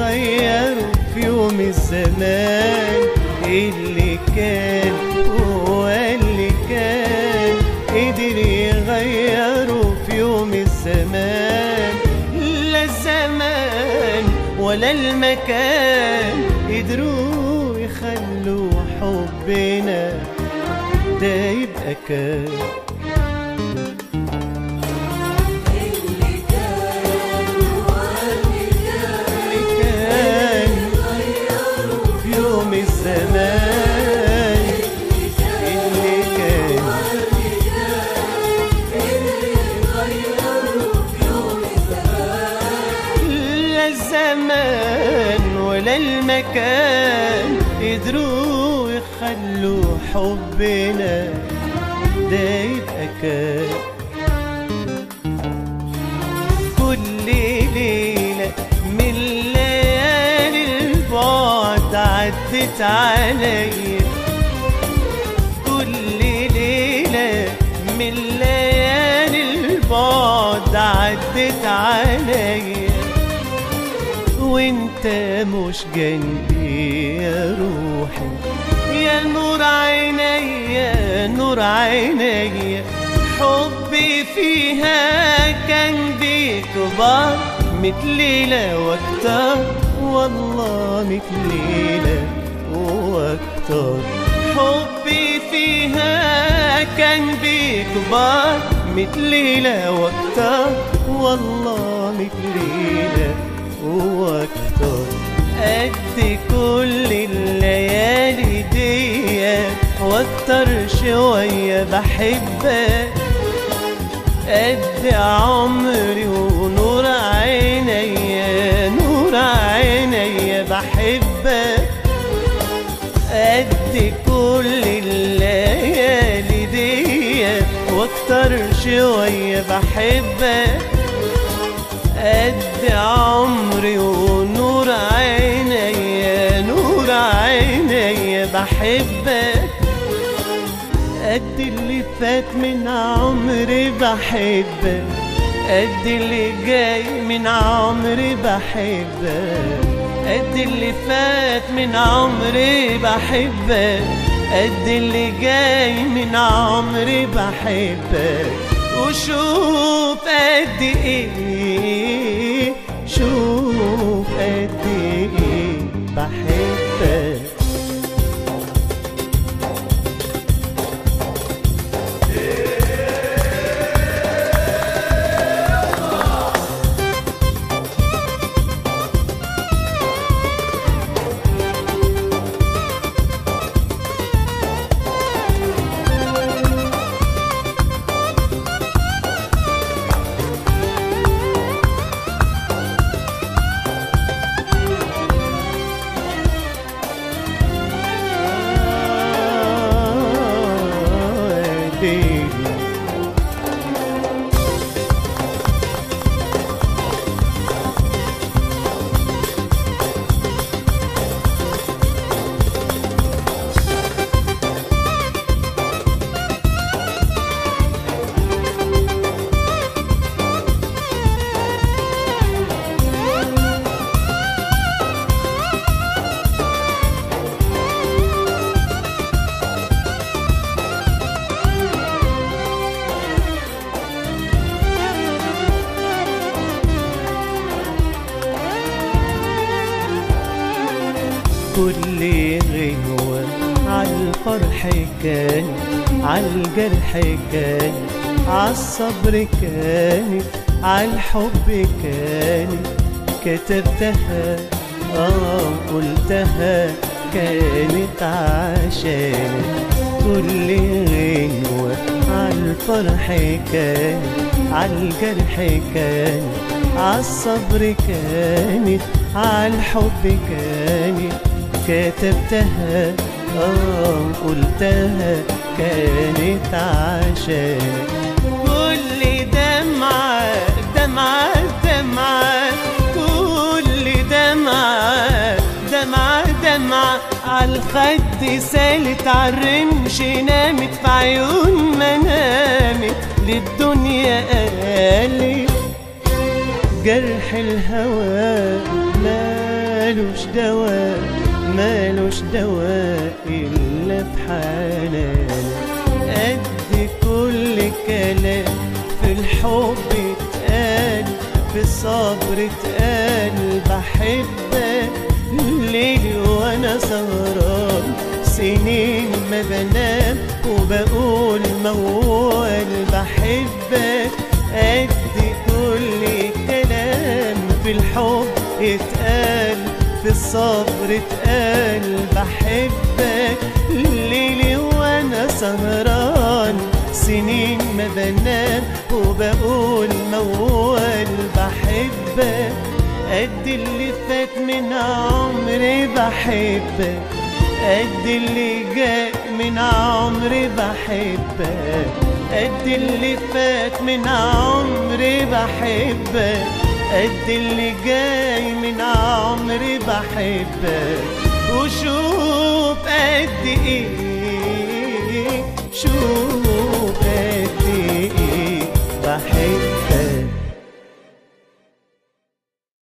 غيره في يوم الزمان اللي كان هو اللي كان قدر يغيره في يوم الزمان لا الزمان ولا المكان قدروا يخلوا حبنا ده يبقى كان اللي كان واللي اللي كان غيروا في يوم الزمان اللي كان واللي كان اللي غيروا في يوم الزمان لا الزمان ولا المكان قدروا يخلوا حبنا ده يبقى كان كل ليلة من ليالي البعد عدت عليا كل ليلة من ليالي البعد عدت عليا وانت مش جنبي يا روحي يا نور عيني يا نور عيني حبي فيها كان بيكبر متليلة واكتر والله متليلة واكتر حبي فيها كان بيكبر متليلة واكتر والله متليلة واكتر قد كل الليالي دي واكتر شوية بحبك قد عمري ونور عيني نور عيني بحبك قد كل الليالي دي واكتر شوية بحبك قد عمري ونور عيني نور عيني بحبك قد اللي فات من عمري بحبك قد اللي جاي من عمري بحبك قد اللي فات من عمري بحبك قد اللي جاي من عمري بحبك وشوف قد ايه شوف قد ايه بحبك كل غنوة عالفرح كان عالجرح كان عالصبر كانت عالحب كانت كتبتها اه قلتها كانت عشان كل غنوة عالفرح كان عالجرح كان عالصبر كانت عالحب كانت كتبتها اه قلتها كانت عشان كل دمعة دمعة دمعة كل دمعة دمعة دمعة عالخد سالت عالرمش نامت في عيون ما نامت للدنيا قالت جرح الهوى ما مالوش دواء مالوش دواء إلا في حنانك قد كل كلام في الحب اتقال في الصبر اتقال بحبك ليل وانا سهران سنين ما بنام وبقول موال بحبك قد كل كلام في الحب اتقال في الصبر اتقال بحبك ليلي وانا سهران سنين ما بنام وبقول موال بحبك قد اللي فات من عمري بحبك قد اللي جاي من عمري بحبك قد اللي فات من عمري بحبك قد اللي جاي من عمري بحبك وشوف قد ايه شوف قد ايه بحبك